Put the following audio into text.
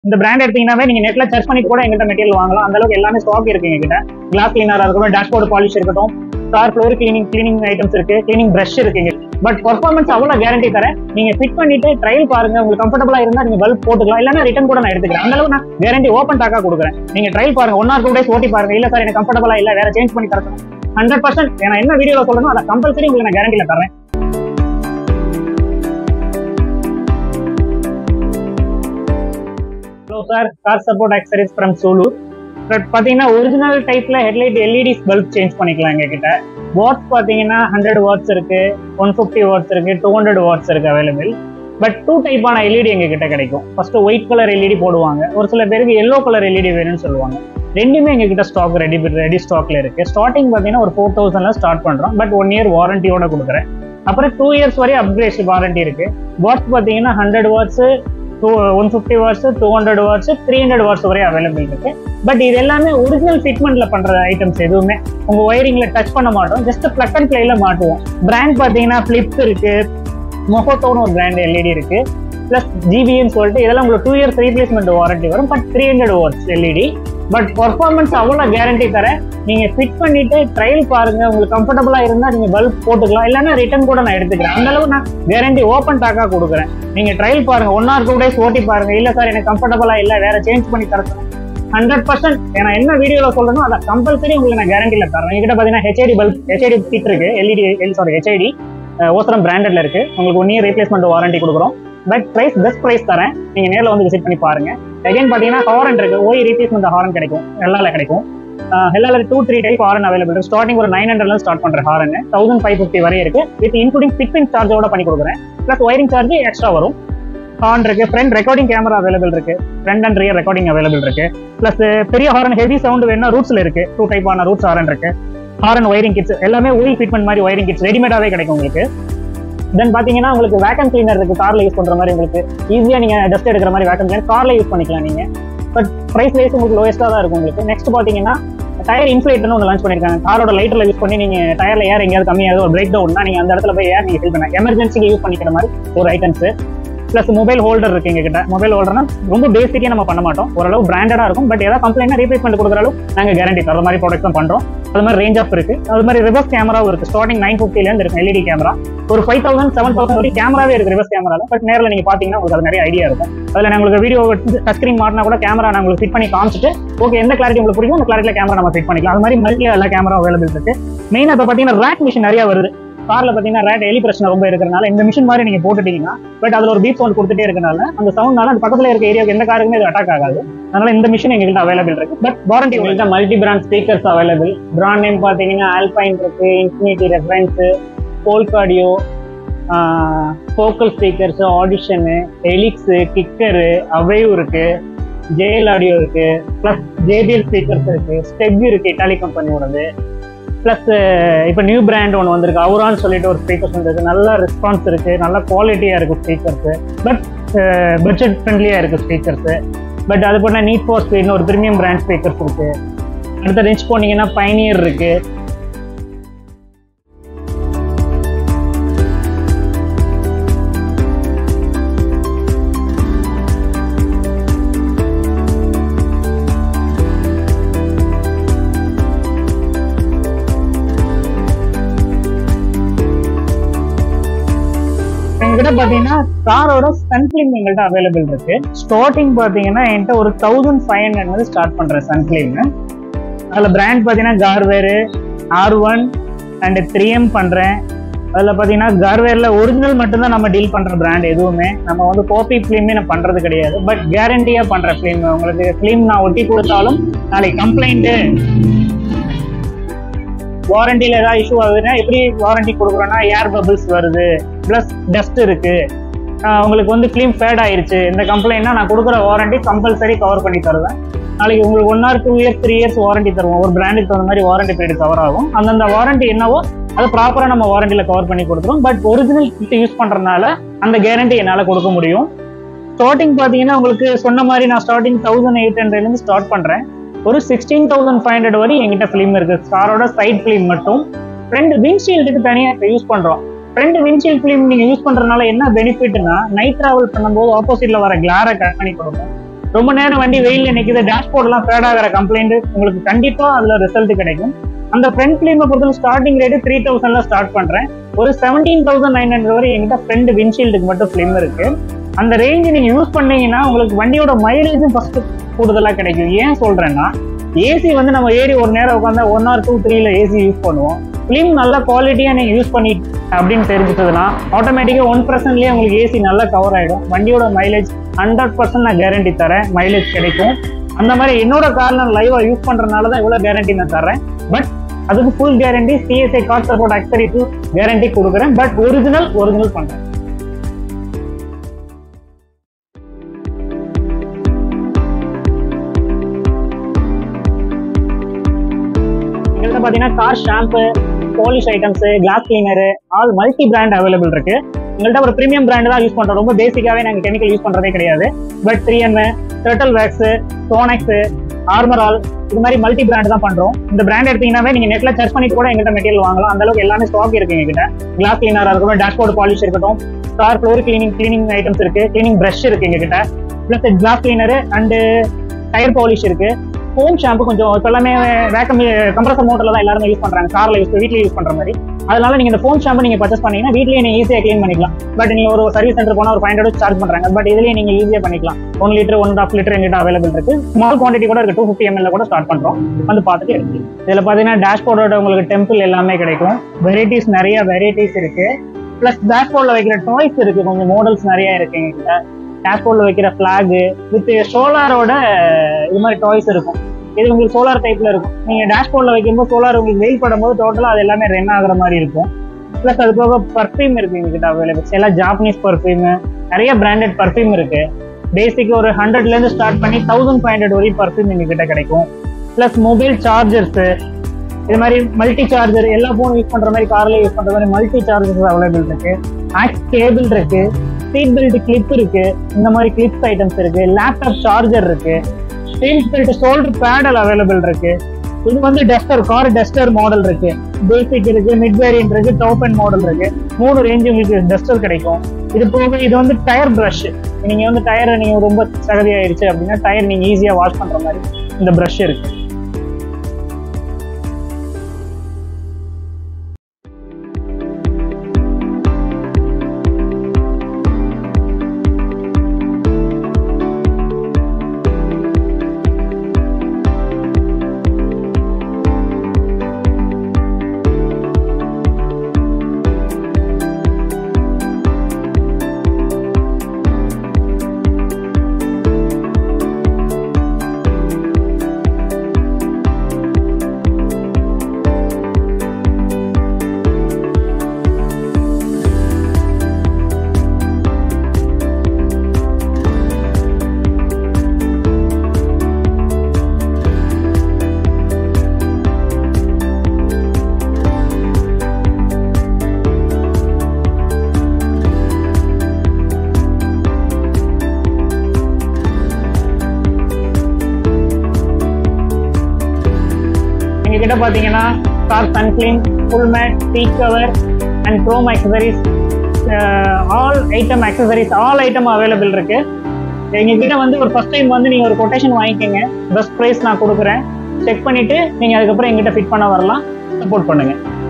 இந்த பிராண்ட் எடுத்தீங்கன்னாவே நீங்க நெட்ல சர்ச் பண்ணி கூட எங்கிட்ட மெட்டீரியல் வாங்கலாம் அந்த அளவுக்கு எல்லாமே ஸ்டாக் இருக்கு எங்ககிட்ட கிளாஸ் கிளீனரா இருக்கட்டும் டேஷ்போர்ட் பாலிஷ் இருக்கட்டும் car floor cleaning cleaning items இருக்கு கிளீனிங் பிரஷ் இருக்கு எங்க பட் பர்ஃபார்மன்ஸ் அவ்வளவு கேரண்டி தரேன் நீங்க ஃபிட் பண்ணிட்டு ட்ரையல் பாருங்க உங்களுக்கு கம்ஃபர்டபுளா இருந்தா நீங்க பல்ப் போட்டுக்கலாம் இல்லைன்னா ரிட்டன் கூட நான் எடுத்துக்கிறேன் அந்த அளவுக்கு நான் கேரண்டி ஓப்பன் டாக்கா கொடுக்குறேன் நீங்க ட்ரையல் பாருங்க ஒன் ஆர் டூ டேஸ் ஓட்டி பாருங்க இல்ல சார் எனக்கு கம்ஃபர்டபுளா இல்ல வேற சேஞ்ச் பண்ணி தரேன் ஹண்ட்ரட் பர்சன்ட் நான் என்ன வீடியோல சொல்றேனோ அதை கம்பல்சரி உங்களுக்கு நான் கேரண்டில தரேன் hello sir car support accessories from சோலூர் பட் பார்த்தீங்கன்னா ஒரிஜினல் டைப்ல ஹெட்லைட் எல்இடிஸ் பல்ப் சேஞ்ச் பண்ணிக்கலாம் எங்ககிட்ட வாட்ஸ் பார்த்தீங்கன்னா ஹண்ட்ரட் வாட்ஸ் இருக்கு ஒன் ஃபிஃப்டி வாட்ஸ் இருக்கு டூ ஹண்ட்ரட் வாட்ஸ் இருக்கு அவைலபிள் பட் டூ டைப்பான எல்இடி எங்ககிட்ட கிடைக்கும் ஃபர்ஸ்ட் ஒயிட் கலர் எல்இடி போடுவாங்க ஒரு சில பேருக்கு எல்லோ கலர் எல்இடி வேணும்னு சொல்லுவாங்க ரெண்டுமே எங்ககிட்ட ஸ்டாக் ரெடி ரெடி ஸ்டாக்ல இருக்கு ஸ்டார்டிங் பார்த்தீங்கன்னா ஒரு ஃபோர் தௌசண்ட்ல ஸ்டார்ட் பண்றோம் பட் ஒன் இயர் வாரண்டியோட கொடுக்குறேன் அப்புறம் டூ இயர்ஸ் வரை அப்கிரேஷன் வாரண்டி இருக்கு வாட்ஸ் பார்த்தீங்கன்னா hundred watts two one fifty watts two hundred watts three hundred watts வரை அவைலபிள் இருக்கு பட் இது எல்லாமே ஒரிஜினல் ஃபிட்மெண்ட்ல பண்ற ஐட்டம்ஸ் எதுவுமே உங்க ஒயரிங்ல டச் பண்ண மாட்டோம் ஜஸ்ட் பிளக் அண்ட் பிளேல மாட்டுவோம் பிராண்ட் பாத்தீங்கன்னா பிளிப்ஸ் இருக்கு மொஹோட்டோன்னு ஒரு பிராண்ட் எல்இடி இருக்கு பிளஸ் ஜிபின்னு சொல்லிட்டு இதெல்லாம் உங்களுக்கு டூ இயர்ஸ் ரீப்ளேஸ்மெண்ட் வாரண்டி வரும் but three hundred watts LED but performance அவ்வளோ கேரண்டி தரேன் நீங்க ஃபிட் பண்ணிட்டு ட்ரையல் பாருங்க உங்களுக்கு கம்ஃபர்டபுளா இருந்தா நீங்க பல்ப் போட்டுக்கலாம் இல்லைன்னா ரிட்டர்ன் கூட நான் எடுத்துக்கிறேன் அந்த அளவுக்கு நான் கேரண்டி ஓப்பன் டாக்கா கொடுக்குறேன் நீங்க ட்ரையல் பாருங்க ஒன் ஆர் டூ டேஸ் ஓட்டி பாருங்க இல்ல சார் எனக்கு கம்ஃபர்டபுளா இல்ல வேற சேஞ்ச் பண்ணி தரேன் ஹண்ட்ரட் பர்சன்ட் நான் என்ன வீடியோல சொல்றேனோ அதை கம்பல்சரி உங்களுக்கு நான் கேரண்டில தரேன் என்கிட்ட பாத்தீங்கன்னா ஹெச்ஐடி பல்ப் ஹெச்ஐடி கிட் இருக்கு எல்இடி சாரி ஹெச்ஐடி ஓசரம் பிராண்டட்ல இருக்கு உங்களுக்கு ஒன் இயர் ரீப்ளேஸ்மெண்ட் வாரண்டி கொடுக்குறோம் பட் பிரைஸ் பெஸ்ட் பிரைஸ் தரேன் நீங்க நேர்ல வந்து விசிட் பண்ணி பாருங்க அகைன் பாத்தீங்கன்னா ஹாரன் இருக்கு ஓய் ரீப்ளேஸ்மெண்ட் ஹாரன் கிடைக்கும் எல்லால கிடைக்கும் எல்லால two three type horn available இருக்கு ஸ்டார்டிங் ஒரு நைன் ஹண்ட்ரட்ல ஸ்டார்ட் பண்ற ஹாரன் தௌசண்ட் ஃபைவ் ஃபிஃப்டி வரை இருக்கு வித் இன்க்ளூடிங் ஃபிட்டிங் சார்ஜோட பண்ணி கொடுக்குறேன் பிளஸ் ஒயரிங் சார்ஜ் எக்ஸ்ட்ரா வரும் ஹார்ன் இருக்கு ஃப்ரண்ட் ரெக்கார்டிங் கேமரா அவைலபிள் இருக்கு front and rear recording available இருக்கு பிளஸ் பெரிய ஹாரன் ஹெவி சவுண்ட் வேணா ரூட்ஸ்ல இருக்கு டூ டைப்பான ரூட்ஸ் ஹாரன் இருக்கு ஹாரன் ஒயரிங் கிட்ஸ் எல்லாமே ஓய் ஃபிட்மெண்ட் மாதிரி ஒயரிங் கிட்ஸ் ரெடிமேடாவே கிடைக்கும் உங்களுக்கு தென் பாத்தீங்கன்னா உங்களுக்கு வேக்கம் கிளீனர் இருக்கு கார்ல யூஸ் பண்ற மாதிரி உங்களுக்கு ஈஸியா நீங்க டஸ்ட் எடுக்கிற மாதிரி வேக்கம் கிளீனர் கார்ல யூஸ் பண்ணிக்கலாம் நீங்க பட் பிரைஸ் வைஸ் உங்களுக்கு லோயஸ்டா தான் இருக்கும் உங்களுக்கு நெக்ஸ்ட் பாத்தீங்கன்னா டயர் இன்ஃபிளேட்டர்னு ஒன்று லான்ச் பண்ணிருக்காங்க காரோட லைட்டர்ல யூஸ் பண்ணி நீங்க டயர்ல ஏர் எங்கேயாவது கம்மியாவது ஒரு பிரேக் டவுன்னா நீங்க அந்த இடத்துல போய் ஏர் நீங்க ஃபில் பண்ண எமர்ஜென்சிக்கு யூஸ் பண்ணிக்கிற மாதிரி ஒரு ஐட்டம்ஸ் பிளஸ் மொபைல் ஹோல்டர் இருக்கு எங்க கிட்ட மொபைல் ஹோல்டர்னா ரொம்ப பேசிக்கே நம்ம பண்ண மாட்டோம் ஓரளவு பிராண்டடா இருக்கும் பட் ஏதாவது கம்ப்ளைண்ட் ரீப்ளேஸ்மெண்ட் கொடுக்குற அளவு நாங்க கேரண்டி தர மாதிரி ப்ராடக்ட் தான் பண்றோம் அது மாதிரி ரேஞ்ச் ஆஃப் இருக்கு அது மாதிரி ரிவர்ஸ் கேமராவும் இருக்கு ஸ்டார்டிங் நைன் ஃபிஃப்டில இருந்து இருக்கு எல்இடி கேமரா ஒரு ஃபைவ் தௌசண்ட் செவன் தௌசண்ட் வரைக்கும் கேமராவே இருக்கு ரிவர்ஸ் கேமரால பட் நேரில் நீங்க பாத்தீங்கன்னா உங்களுக்கு அது நிறைய ஐடியா இருக்கும் அதுல நான் உங்களுக்கு வீடியோ டச் ஸ்கிரீன் மாட்டினா கூட கேமரா நான் உங்களுக்கு ஃபிட் பண்ணி காமிச்சிட்டு ஓகே எந்த கிளாரிட்டி உங்களுக்கு பிடிக்கும் அந்த கிளாரிட்டில கேமரா நம்ம ஃபிட் பண்ணிக்கலாம் அது மாதிரி மல்டி எல்லா கேமரா அவைலபிள் இருக்கு மெயினாக இப்போ பார்த்தீங்கன்னா ரேக் மிஷின் நிறைய வருது கார்ல பாத்தீங்கன்னா ரேட் எலி பிரச்சனை ரொம்ப இருக்கிறனால இந்த மிஷின் மாதிரி நீங்க போட்டுட்டீங்கன்னா பட் அதுல ஒரு பீப் சவுண்ட் கொடுத்துட்டே இருக்கனால அந்த சவுண்ட்னால அந்த பக்கத்துல இருக்க ஏரியாவுக்கு எந்த காருக்குமே இது அட்டாக் ஆகாது அதனால இந்த மிஷின் எங்கள்கிட்ட அவைலபிள் இருக்கு பட் வாரண்டி உங்கள்கிட்ட multi brand speakers available brand name பாத்தீங்கன்னா ஆல்பைன் இருக்கு Infinity Reference Polk Audio Focal speakers Audison Helix Kicker அவைவ் இருக்கு ஜேஎல் ஆடியோ இருக்கு பிளஸ் ஜேபிஎல் ஸ்பீக்கர்ஸ் இருக்கு ஸ்டெக் இருக்கு இட்டாலி கம்பெனியோடது ப்ளஸ் இப்போ நியூ பிராண்ட் ஒன்று வந்திருக்கு அவுரான்னு சொல்லிட்டு ஒரு ஸ்பீக்கர்ஸ் வந்திருக்கு நல்ல ரெஸ்பான்ஸ் இருக்கு நல்ல குவாலிட்டியாக இருக்கு ஸ்பீக்கர்ஸ் பட் பட்ஜெட் ஃப்ரெண்ட்லியாக இருக்கு ஸ்பீக்கர்ஸ் பட் அது பண்ண நீட் ஃபார் ஸ்பீட்னு ஒரு ப்ரீமியம் பிராண்ட் ஸ்பீக்கர்ஸ் இருக்கு அடுத்த ரேஞ்ச் போனீங்கன்னா பைனியர் இருக்கு எங்ககிட்ட பாத்தீங்கன்னா காரோட சன் ஃபிலிம் எங்கள்கிட்ட அவைலபிள் இருக்கு ஸ்டார்டிங் பாத்தீங்கன்னா என்கிட்ட ஒரு தௌசண்ட் ஃபைவ் ஹண்ட்ரட் வந்து ஸ்டார்ட் பண்றேன் சன் ஃபிலிம் அதுல பிராண்ட் பாத்தீங்கன்னா Garware R one and three M பண்றேன் அதுல பாத்தீங்கன்னா கார்வேர்ல ஒரிஜினல் மட்டும்தான் நம்ம டீல் பண்ற பிராண்ட் எதுவுமே நம்ம வந்து காப்பி ஃபிலிமே நான் பண்றது கிடையாது பட் கேரண்டியா பண்ற ஃபிலிம் உங்களுக்கு ஃபிலிம் நான் ஒட்டி கொடுத்தாலும் நாளைக்கு கம்ப்ளைண்ட் வாரண்டியில் ஏதாவது இஷ்யூ ஆகுதுன்னா எப்படி வாரண்டி கொடுக்குறோன்னா ஏர் பபிள்ஸ் வருது ப்ளஸ் டஸ்ட் இருக்கு ஆஹ் உங்களுக்கு வந்து ஃபிலிம் ஃபேட் ஆயிருச்சு இந்த கம்ப்ளைண்ட்னா நான் கொடுக்குற வாரண்டி கம்பல்சரி கவர் பண்ணி தருவேன் நாளைக்கு உங்களுக்கு one or two years three years warranty தருவோம் ஒரு பிராண்டுக்கு தகுந்த மாதிரி வாரண்டி பீரியட் கவர் ஆகும் அந்தந்த வாரண்டி என்னவோ அது ப்ராப்பராக நம்ம வாரண்டியில் கவர் பண்ணி கொடுத்துரும் பட் ஒரிஜினல் கிட் யூஸ் பண்ணுறதுனால அந்த கேரண்டி என்னால் கொடுக்க முடியும் ஸ்டார்டிங் பார்த்தீங்கன்னா உங்களுக்கு சொன்ன மாதிரி நான் ஸ்டார்டிங் தௌசண்ட் எயிட் ஹண்ட்ரட்லேருந்து ஸ்டார்ட் பண்ணுறேன் ஒரு சிக்ஸ்டீன் தௌசண்ட் ஃபைவ் ஹண்ட்ரட் வரை எங்கிட்ட ஃபிலிம் இருக்கு காரோட சைட் ஃபிலிம் மட்டும் ஃப்ரண்ட் விண்ட்ஷீல்டுக்கு தனியாக யூஸ் பண்ணுறோம் ஃப்ரண்ட் விண்ட்ஷீல்ட் ஃபிலிம் நீங்கள் யூஸ் பண்ணுறதுனால என்ன பெனிஃபிட்னா நைட் ட்ராவல் பண்ணும்போது ஆப்போசிட்ல வர கிளாரை கட் பண்ணி கொடுக்கும் ரொம்ப நேரம் வண்டி வெயில்ல நிக்குது டேஷ்போர்ட் எல்லாம் ஃபேட் ஆகிற கம்ப்ளைண்ட் உங்களுக்கு கண்டிப்பா அதுல ரிசல்ட் கிடைக்கும் அந்த ஃப்ரண்ட் ஃபிலிமை பொறுத்தவரை ஸ்டார்டிங் ரேட்டு த்ரீ தௌசண்ட்ல ஸ்டார்ட் பண்றேன் ஒரு செவன்டீன் தௌசண்ட் நைன் ஹண்ட்ரட் வரை எங்கிட்ட ஃப்ரண்ட் விண்ட்ஷீல்டுக்கு மட்டும் ஃபிலிம் இருக்கு அந்த ரேஞ்ச் நீங்க யூஸ் பண்ணீங்கன்னா உங்களுக்கு வண்டியோட மைலேஜும் ஃபர்ஸ்ட் கூடுதலா கிடைக்கும் ஏன் சொல்றேன்னா ஏசி வந்து நம்ம ஏறி ஒரு நேரம் உட்காந்தா ஒன் ஆர் டூ த்ரீல ஏசி யூஸ் பண்ணுவோம் ஃபிலிம் நல்ல குவாலிட்டியா நீங்க யூஸ் பண்ணி அப்படின்னு தெரிஞ்சிட்டதுன்னா ஆட்டோமேட்டிக்கா ஒன் பர்சன்ட்லயே உங்களுக்கு ஏசி நல்லா கவர் ஆயிடும் வண்டியோட மைலேஜ் ஹண்ட்ரட் பர்சன்ட் நான் கேரண்டி தரேன் மைலேஜ் கிடைக்கும் அந்த மாதிரி என்னோட கார் நான் லைவா யூஸ் பண்றதுனால தான் இவ்வளவு கேரண்டி நான் தரேன் பட் அதுக்கு full guarantee CSI car support accessory two guarantee கொடுக்குறேன் பட் ஒரிஜினல் ஒரிஜினல் பண்றேன் எங்கள்கிட்ட பார்த்தீங்கன்னா car shampoo polish items glass cleaner all multi brand available இருக்கு எங்கள்கிட்ட ஒரு ப்ரீமியம் பிராண்ட் தான் யூஸ் பண்றோம் ரொம்ப பேசிக்காவே நாங்கள் கெமிக்கல் யூஸ் பண்றதே கிடையாது but three M Turtle Wax டோனெக்ஸ் ஆர்மரால் இது மாதிரி மல்டி பிராண்ட் தான் பண்றோம் இந்த பிராண்ட் எடுத்தீங்கன்னாவே நீங்க நெட்ல சர்ச் பண்ணிட்டு கூட எங்கிட்ட மெட்டீரியல் வாங்கலாம் அந்த அளவுக்கு எல்லாமே ஸ்டாக் இருக்கு எங்ககிட்ட கிளாஸ் கிளீனரா இருக்கட்டும் டேஷ்போர்ட் பாலிஷ் இருக்கட்டும் car floor cleaning cleaning items இருக்கு கிளீனிங் பிரஷ் இருக்கு எங்ககிட்ட plus glass cleaner and tyre polish இருக்கு ஹோம் ஷாம்பு கொஞ்சம் இப்போ எல்லாமே வேக்கம் கம்ப்ரஸர் மோட்டர்ல தான் எல்லாருமே யூஸ் பண்றாங்க கார்ல யூஸ் வீட்ல யூஸ் பண்ற மாதிரி அதனால நீங்க இந்த ஃபோம் ஷாம்பு நீங்க பர்ச்சேஸ் பண்ணீங்கன்னா வீட்லயே நீங்க ஈஸியா க்ளீன் பண்ணிக்கலாம் பட் நீங்க ஒரு சர்வீஸ் சென்டர் போனா ஒரு ஃபைவ் ஹண்ட்ரட் சார்ஜ் பண்றாங்க பட் இதுலயே நீங்க ஈஸியா பண்ணிக்கலாம் one litre one half litre எங்கிட்ட அவைலபிள் இருக்கு ஸ்மால் குவான்டிட்டி கூட இருக்கு டூ ஃபிஃப்டி எம்எல் கூட ஸ்டார்ட் பண்றோம் வந்து பார்த்துட்டு எடுத்து இதுல பாத்தீங்கன்னா டேஷ்போர்டோட உங்களுக்கு டெம்பிள் எல்லாமே கிடைக்கும் வெரைட்டிஸ் நிறைய வெரைட்டிஸ் இருக்கு பிளஸ் டேஷ்போர்ட்ல வைக்கிற டாய்ஸ் இருக்கு கொஞ்சம் மாடல்ஸ் நிறைய இருக்கு எங்ககிட்ட டேஷ்போர்ட்ல வைக்கிற ஃபிளாக் வித் சோலாரோட இது மாதிரி டாய்ஸ் இருக்கும் இது உங்களுக்கு சோலார் டைப்ல இருக்கும் நீங்க டேஷ்போர்ட்ல வைக்கும்போது சோலார் உங்களுக்கு வெயில் படும்போது டோட்டலா அது எல்லாமே ரன் ஆகுற மாதிரி இருக்கும் ப்ளஸ் அது போக பர்ஃப்யூம் இருக்கு எங்ககிட்ட அவைலபிள் எல்லாம் ஜாப்பனீஸ் பர்ஃப்யூம் நிறைய பிராண்டட் பர்ஃப்யூம் இருக்கு பேசிக் ஒரு ஹண்ட்ரட்ல இருந்து ஸ்டார்ட் பண்ணி தௌசண்ட் ஃபைவ் ஹண்ட்ரட் வரையும் பர்ஃப்யூம் எங்ககிட்ட கிடைக்கும் ப்ளஸ் மொபைல் சார்ஜர்ஸ் இது மாதிரி மல்டி சார்ஜர் எல்லா ஃபோன் யூஸ் பண்ற மாதிரி கார்ல யூஸ் பண்ற மாதிரி மல்டி சார்ஜர்ஸ் அவைலபிள் இருக்கு ஆக்ஸ் கேபிள் இருக்கு சீட் பெல்ட் கிளிப் இருக்கு இந்த மாதிரி கிளிப்ஸ் ஐட்டம்ஸ் இருக்கு லேப்டாப் சார்ஜர் இருக்கு seat belt shoulder pad available இருக்கு இது வந்து டஸ்டர் கார் டஸ்டர் மாடல் இருக்கு பேசிக் இருக்கு மிட் வேரியன்ட் இருக்கு டாப் அண்ட் மாடல் இருக்கு மூணு ரேஞ்ச் உங்களுக்கு டஸ்டர் கிடைக்கும் இது போக இது வந்து டயர் பிரஷ் நீங்க வந்து டயர் நீங்க ரொம்ப சகதி ஆயிடுச்சு அப்படின்னா டயர் நீங்க ஈஸியா வாஷ் பண்ற மாதிரி இந்த பிரஷ் இருக்கு எங்ககிட்ட பார்த்தீங்கன்னா கார் சன்க்ளீன் full mat seat cover and chrome accessories all item accessories all item available இருக்கு எங்ககிட்ட வந்து ஒரு ஃபர்ஸ்ட் டைம் வந்து நீங்கள் ஒரு கொட்டேஷன் வாங்கிக்கோங்க பெஸ்ட் ப்ரைஸ் நான் கொடுக்குறேன் செக் பண்ணிட்டு நீங்கள் அதுக்கப்புறம் எங்கிட்ட ஃபிட் பண்ண வரலாம் சப்போர்ட் பண்ணுங்க